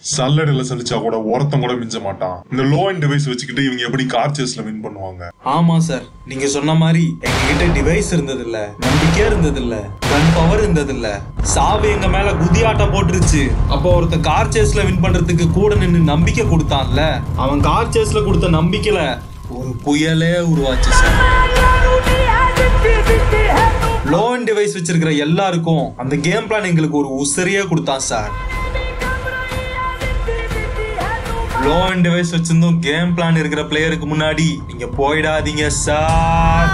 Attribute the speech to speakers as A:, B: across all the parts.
A: சல்லடையில சலிச்சா கூட ஒருத்தன் கூட மிஞ்ச மாட்டான் இந்த லோ அண்ட் டிவைஸ் வச்சுக்கிட்டு இவங்க எப்படி கார் சேஸ்ல வின் பண்ணுவாங்க
B: ஆமா சார் நீங்க சொன்ன மாதிரி எங்ககிட்ட டிவைஸ் இருந்தது இல்ல நம்பிக்கையா இருந்தது இல்ல கன் பவர் இருந்தது இல்ல சாவு எங்க மேல குதியாட்டம் போட்டுருச்சு அப்போ ஒருத்த கார் சேஸ்ல வின் பண்றதுக்கு கூட நின்னு நம்பிக்கை கொடுத்தான்ல அவன் கார் சேஸ்ல கொடுத்த நம்பிக்கையில ஒரு புயலே உருவாச்சு சார் லோ அண்ட் டிவைஸ் வச்சிருக்கிற எல்லாருக்கும் அந்த கேம் பிளான் எங்களுக்கு ஒரு உசரியே கொடுத்தான் சார் லோ அண்ட் டிவைஸ் வச்சிருந்தும் கேம் பிளான் இருக்கிற பிளேயருக்கு முன்னாடி நீங்க போயிடாதீங்க சார்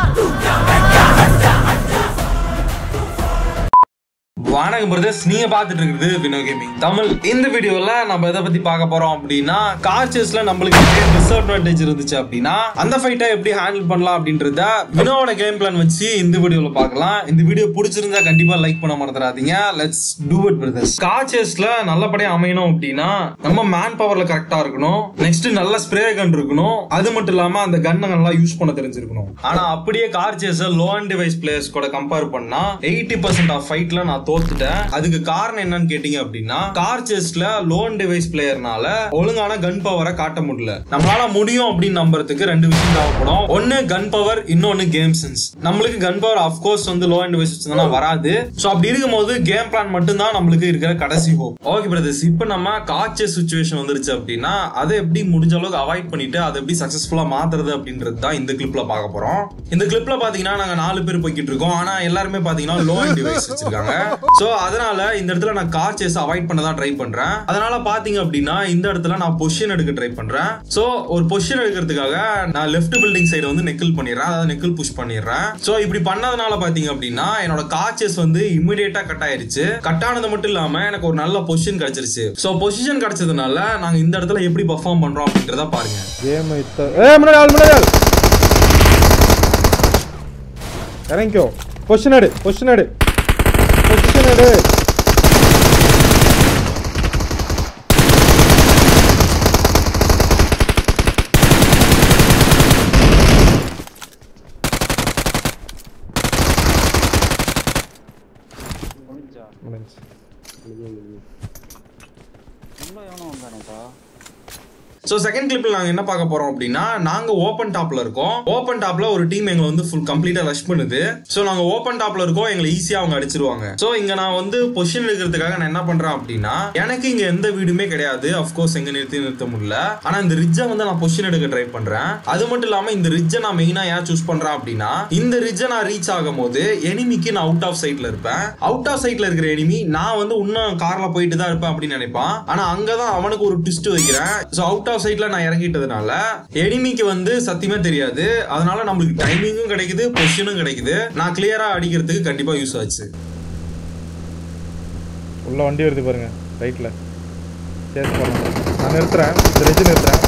B: வணக்கம் பிரதர்ஸ் நீங்க பார்த்துட்டு இருக்கிறது வினோ கேமிங் தமிழ் இந்த வீடியோல நம்ம எதை பத்தி பார்க்க போறோம் அப்படின்னா கார் சேஸ்ல நம்மளுக்கு டிஸ்அட்வான்டேஜ் இருந்துச்சு அப்படின்னா அந்த ஃபைட்டை எப்படி ஹேண்டில் பண்ணலாம் அப்படின்றத வினோவோட கேம் பிளான் வச்சு இந்த வீடியோல பார்க்கலாம் இந்த வீடியோ பிடிச்சிருந்தா கண்டிப்பா லைக் பண்ண மறந்துடாதீங்க லெட்ஸ் டூ இட் பிரதர்ஸ் கார் சேஸ்ல நல்லபடியா அமையணும் அப்படின்னா நம்ம மேன் பவர்ல கரெக்டா இருக்கணும் நெக்ஸ்ட் நல்ல ஸ்ப்ரே கன் இருக்கணும் அது மட்டும் இல்லாம அந்த கன்னை நல்லா யூஸ் பண்ண தெரிஞ்சிருக்கணும் ஆனா அப்படியே கார் சேஸ லோ அண்ட் டிவைஸ் பிளேயர்ஸ் கூட கம்பேர் பண்ணா எயிட்டி பர்சன்ட் ஆஃப் ஃபைட்ல நான் தோத்துட்டேன் அதுக்கு காரணம் என்னன்னு கேட்டீங்க அப்படின்னா கார் சேஸ்ல லோ அண்ட் டிவைஸ் பிளேயர்னால ஒழுங்கான கன் பவரை காட்ட முடியல நம்மளால முடியும் அப்படின்னு நம்புறதுக்கு ரெண்டு விஷயம் தேவைப்படும் ஒன்னு கன் பவர் இன்னொன்னு கேம் சென்ஸ் நம்மளுக்கு கன் பவர் அஃப்கோர்ஸ் வந்து லோ அண்ட் டிவைஸ் வச்சிருந்தா வராது சோ அப்படி இருக்கும்போது கேம் பிளான் மட்டும் தான் நம்மளுக்கு இருக்கிற கடைசி ஹோப் ஓகே பிரதர்ஸ் இப்போ நம்ம காட்சே சுச்சுவேஷன் வந்துருச்சு அப்படின்னா அதை எப்படி முடிஞ்ச அளவுக்கு அவாய்ட் பண்ணிட்டு அதை எப்படி சக்சஸ்ஃபுல்லா மாத்துறது அப்படின்றது தான் இந்த கிளிப்ல பார்க்க போறோம் இந்த கிளிப்ல பாத்தீங்கன்னா நாங்க நாலு பேர் போய்கிட்டு இருக்கோம் ஆனா எல்லாருமே பாத்தீங்கன்னா லோ அண்ட் டிவைஸ் வச்சிருக்காங்க சோ அதனால இந்த இடத்துல நான் கார் சேஸ் அவாய்ட் பண்ண தான் ட்ரை பண்றேன் அதனால பாத்தீங்க அப்படின்னா இந்த இடத்துல நான் பொசிஷன் எடுக்க ட்ரை பண்றேன் சோ ஒரு பொசிஷன் எடுக்கிறதுக்காக நான் லெஃப்ட் பில்டிங் சைடு வந்து நெக்கிள் பண்ணிடுறேன் அதாவது நெக்கிள் புஷ் பண்ணிடுறேன் சோ இப்படி பண்ணதுனால பாத்தீங்க அப்படின்னா என்னோட கார் சேஸ் வந்து இமிடியேட்டா கட் ஆயிருச்சு கட் ஆனது மட்டும் இல்லாம எனக்கு ஒரு நல்ல பொசிஷன் கிடைச்சிருச்சு சோ பொசிஷன் கிடைச்சதுனால நாங்க இந்த இடத்துல எப்படி பெர்ஃபார்ம் பண்றோம் அப்படின்றத பாருங்க
C: கேம் இத்த ஏ முன்னாடி ஆள் முன்னாடி ஆள் இறங்கிக்கோ பொசிஷன் எடு பொசிஷன் எடு பொசிஷன் எடு
D: முடிஞ்சா
C: முடிஞ்சு
D: உள்ள எவனோ வந்தானேப்பா
B: சோ செகண்ட் கிளிப்ல நாங்க என்ன பார்க்க போறோம் அப்படின்னா நாங்க ஓபன் டாப்ல இருக்கோம் ஓபன் டாப்ல ஒரு டீம் எங்களை வந்து ஃபுல் கம்ப்ளீட்டா ரஷ் பண்ணுது சோ நாங்க ஓபன் டாப்ல இருக்கோம் எங்களை ஈஸியா அவங்க அடிச்சிருவாங்க சோ இங்க நான் வந்து பொசிஷன் எடுக்கிறதுக்காக நான் என்ன பண்றேன் அப்படின்னா எனக்கு இங்க எந்த வீடுமே கிடையாது அஃப்கோர்ஸ் எங்க நிறுத்தி நிறுத்த முடியல ஆனா இந்த ரிட்ஜை வந்து நான் பொசிஷன் எடுக்க ட்ரை பண்றேன் அது மட்டும் இல்லாம இந்த ரிட்ஜை நான் மெயினா ஏன் சூஸ் பண்றேன் அப்படின்னா இந்த ரிட்ஜை நான் ரீச் ஆகும் போது எனிமிக்கு நான் அவுட் ஆஃப் சைட்ல இருப்பேன் அவுட் ஆஃப் சைட்ல இருக்கிற எனிமி நான் வந்து இன்னும் கார்ல போயிட்டு தான் இருப்பேன் அப்படின்னு நினைப்பான் ஆனா அங்கதான் அவனுக்கு ஒரு ட்விஸ்ட் வைக்கிறேன் சோ அவுட் ஆஃப் சைட்ல நான் இறங்கிட்டதுனால எனிமிக்கு வந்து சத்தியமே தெரியாது அதனால நம்மளுக்கு டைமிங்கும் கிடைக்குது பொசிஷனும் கிடைக்குது நான் கிளியரா அடிக்கிறதுக்கு கண்டிப்பா யூஸ் ஆச்சு
C: உள்ள வண்டி வருது பாருங்க ரைட்ல சேஸ் பண்ணலாம் நான் நிறுத்துறேன் இந்த ரெஜி நிறுத்துறேன்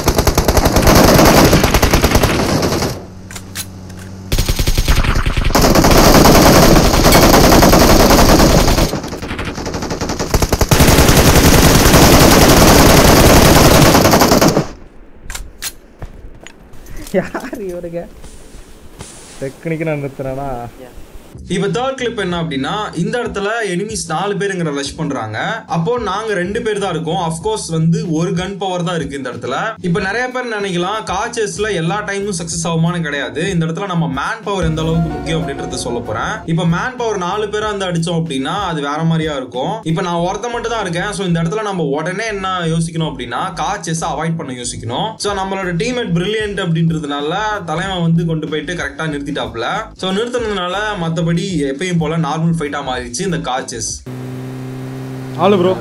C: யார் இவருங்க டெக்னிக்கு நான் நிறுத்துறேன்னா
B: இப்ப தேர்ட் கிளிப் என்ன அப்படின்னா இந்த இடத்துல எனிமிஸ் நாலு பேருங்கிற ரஷ் பண்றாங்க அப்போ நாங்க ரெண்டு பேர் தான் இருக்கோம் அப்கோர்ஸ் வந்து ஒரு கன் பவர் தான் இருக்கு இந்த இடத்துல இப்ப நிறைய பேர் நினைக்கலாம் காச்சஸ்ல எல்லா டைமும் சக்சஸ் ஆகுமான்னு கிடையாது இந்த இடத்துல நம்ம மேன் பவர் எந்த அளவுக்கு முக்கியம் அப்படின்றத சொல்ல போறேன் இப்ப மேன் பவர் நாலு பேரா வந்து அடிச்சோம் அப்படின்னா அது வேற மாதிரியா இருக்கும் இப்ப நான் ஒருத்த மட்டும் தான் இருக்கேன் சோ இந்த இடத்துல நம்ம உடனே என்ன யோசிக்கணும் அப்படின்னா காச்சஸ் அவாய்ட் பண்ண யோசிக்கணும் சோ நம்மளோட டீம்மேட் பிரில்லியன்ட் அப்படின்றதுனால தலைவன் வந்து கொண்டு போயிட்டு கரெக்டா நிறுத்திட்டாப்ல சோ நிறுத்தினதுனால மத்தபடி எப்பயும் போல நார்மல் ஃபைட்டா மாறிடுச்சு இந்த காச்சஸ்
C: ஆளு ப்ரோ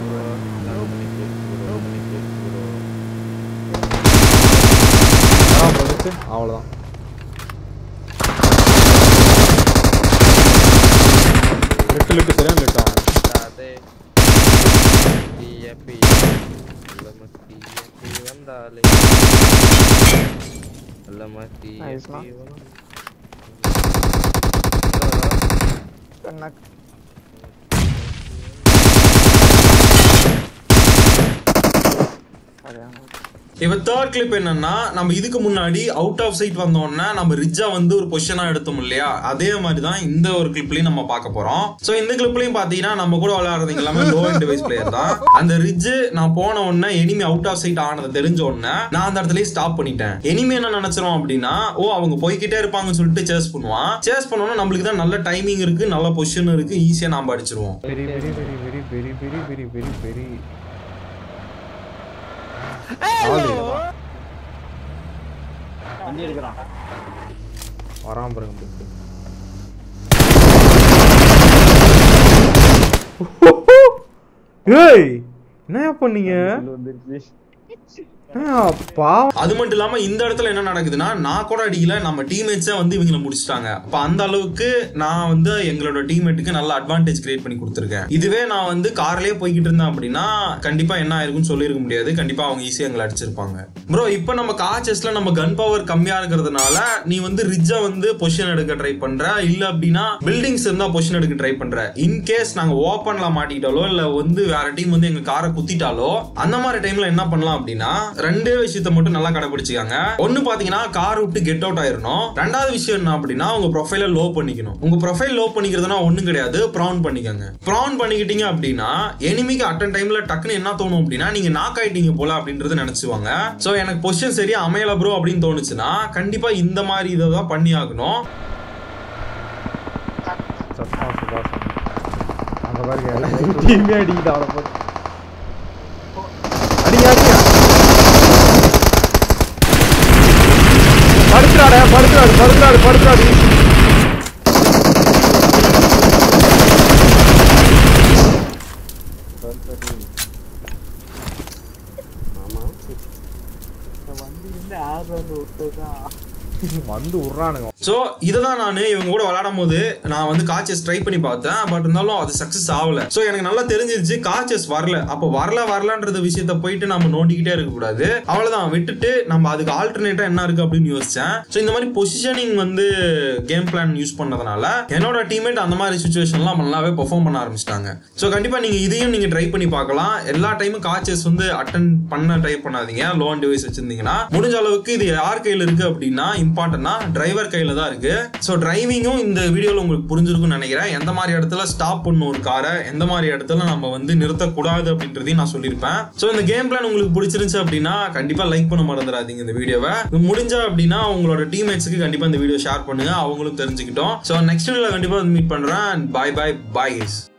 C: அவ்வளோதான் லிட்டு லிட்டு சரியா லிட்டா
E: Date. Iya, pi. Belum mesti pi vandale. Belum mesti
F: Nice,
E: pi
F: ma.
E: vandale.
F: Kena ada yang
B: இப்ப தேர்ட் கிளிப் என்னன்னா நம்ம இதுக்கு முன்னாடி அவுட் ஆஃப் சைட் வந்தோடனே நம்ம ரிஜ்ஜா வந்து ஒரு பொசிஷனா எடுத்தோம் இல்லையா அதே மாதிரி தான் இந்த ஒரு கிளிப்லயும் நம்ம பார்க்க போறோம் சோ இந்த கிளிப்லயும் பாத்தீங்கன்னா நம்ம கூட விளையாடுறது எல்லாமே லோ அண்ட் டிவைஸ் பிளேயர் தான் அந்த ரிட்ஜ் நான் போன உடனே எனிமி அவுட் ஆஃப் சைட் ஆனதை தெரிஞ்ச உடனே நான் அந்த இடத்துல ஸ்டாப் பண்ணிட்டேன் எனிமி என்ன நினைச்சிரும் அப்படின்னா ஓ அவங்க போய்கிட்டே இருப்பாங்கன்னு சொல்லிட்டு சேஸ் பண்ணுவான் சேஸ் பண்ணோம்னா நம்மளுக்கு தான் நல்ல டைமிங் இருக்கு நல்ல பொசிஷன் இருக்கு ஈஸியா நாம அடிச்சிருவோம்
C: very very very very very very very very very
D: வண்டி எடுக்கிறான்
C: வராம பாருங்க bro. ஏய் என்ன பண்ணீங்க
D: வந்துருச்சு
C: ஏன் பாவம்
B: அது மட்டும் இல்லாம இந்த இடத்துல என்ன நடக்குதுன்னா நான் கூட அடிக்கல நம்ம டீம்மேட்ஸே வந்து இவங்கள முடிச்சிட்டாங்க அப்ப அந்த அளவுக்கு நான் வந்து எங்களோட டீம்மேட்டுக்கு நல்ல அட்வான்டேஜ் கிரியேட் பண்ணி கொடுத்துருக்கேன் இதுவே நான் வந்து கார்லயே போய்கிட்டு இருந்தேன் அப்படின்னா கண்டிப்பா என்ன ஆயிருக்கும்னு சொல்லியிருக்க முடியாது கண்டிப்பா அவங்க ஈஸியா எங்களை அடிச்சிருப்பாங்க ப்ரோ இப்போ நம்ம காச்சஸ்ல நம்ம கன் பவர் கம்மியா இருக்கிறதுனால நீ வந்து ரிட்ஜா வந்து பொசிஷன் எடுக்க ட்ரை பண்ற இல்ல அப்படின்னா பில்டிங்ஸ் இருந்தா பொசிஷன் எடுக்க ட்ரை பண்ற இன் கேஸ் நாங்க ஓப்பன்ல மாட்டிக்கிட்டாலோ இல்ல வந்து வேற டீம் வந்து எங்க காரை குத்திட்டாலோ அந்த மாதிரி டைம்ல என்ன பண்ணலாம் அப்படின்னா ரெண்டே விஷயத்த மட்டும் நல்லா கடைபிடிச்சுக்காங்க ஒன்னு பாத்தீங்கன்னா கார் விட்டு கெட் அவுட் ஆயிரணும் ரெண்டாவது விஷயம் என்ன அப்படின்னா உங்க ப்ரொஃபைல லோ பண்ணிக்கணும் உங்க ப்ரொஃபைல் லோ பண்ணிக்கிறதுனா ஒண்ணும் கிடையாது ப்ரௌன் பண்ணிக்கோங்க ப்ரௌன் பண்ணிக்கிட்டீங்க அப்படின்னா எனிமிக்கு அட்டன் டைம்ல டக்குன்னு என்ன தோணும் அப்படின்னா நீங்க நாக் ஆயிட்டீங்க போல அப்படின்றது நினைச்சுவாங்க சோ எனக்கு பொசிஷன் சரியா அமையல ப்ரோ அப்படின்னு தோணுச்சுன்னா கண்டிப்பா இந்த மாதிரி இதை தான் பண்ணி ஆகணும்
C: சத்தம் சுபாசம் அந்த பாருங்க டீமே அடிக்குது அவளை போட்டு அடிங்க அடிங்க படுத்துறாட படுத்துறாடு படுத்துறாடு படுத்துறாடு
D: வண்டி இருந்து ஆடுறது விட்டுதான்
C: வந்து விட்றானுங்க
B: ஸோ இதை தான் நான் இவங்க கூட விளையாடும் போது நான் வந்து காச்சஸ் ட்ரை பண்ணி பார்த்தேன் பட் இருந்தாலும் அது சக்ஸஸ் ஆகல ஸோ எனக்கு நல்லா தெரிஞ்சிருச்சு காச்சஸ் வரல அப்போ வரல வரலன்றது விஷயத்த போயிட்டு நம்ம நோண்டிக்கிட்டே இருக்கக்கூடாது அவ்வளோதான் விட்டுட்டு நம்ம அதுக்கு ஆல்டர்னேட்டாக என்ன இருக்கு அப்படின்னு யோசிச்சேன் ஸோ இந்த மாதிரி பொசிஷனிங் வந்து கேம் பிளான் யூஸ் பண்ணதுனால என்னோட டீம்மேட் அந்த மாதிரி சுச்சுவேஷன்லாம் நல்லாவே பெர்ஃபார்ம் பண்ண ஆரம்பிச்சிட்டாங்க ஸோ கண்டிப்பாக நீங்கள் இதையும் நீங்கள் ட்ரை பண்ணி பார்க்கலாம் எல்லா டைமும் காச்சஸ் வந்து அட்டன் பண்ண ட்ரை பண்ணாதீங்க லோ அண்ட் டிவைஸ் வச்சிருந்தீங்கன்னா முடிஞ்ச அளவுக்கு இது யார் கையில் இருக்கு அப்படின்னா இம்பார்ட்டன்ட்னா டிரைவர் கையில தான் இருக்கு ஸோ டிரைவிங்கும் இந்த வீடியோவில் உங்களுக்கு புரிஞ்சிருக்கும்னு நினைக்கிறேன் எந்த மாதிரி இடத்துல ஸ்டாப் பண்ணும் ஒரு காரை எந்த மாதிரி இடத்துல நம்ம வந்து நிறுத்தக்கூடாது அப்படின்றதையும் நான் சொல்லியிருப்பேன் ஸோ இந்த கேம் பிளான் உங்களுக்கு பிடிச்சிருந்துச்சு அப்படின்னா கண்டிப்பா லைக் பண்ண மறந்துடாதீங்க இந்த வீடியோவை முடிஞ்சா அப்படின்னா உங்களோட டீம்மேட்ஸ்க்கு கண்டிப்பா இந்த வீடியோ ஷேர் பண்ணுங்க அவங்களும் தெரிஞ்சுக்கிட்டோம் ஸோ நெக்ஸ்ட் வீடியோல கண்டிப்பா மீட் பண்றேன் பாய் பாய் பாய்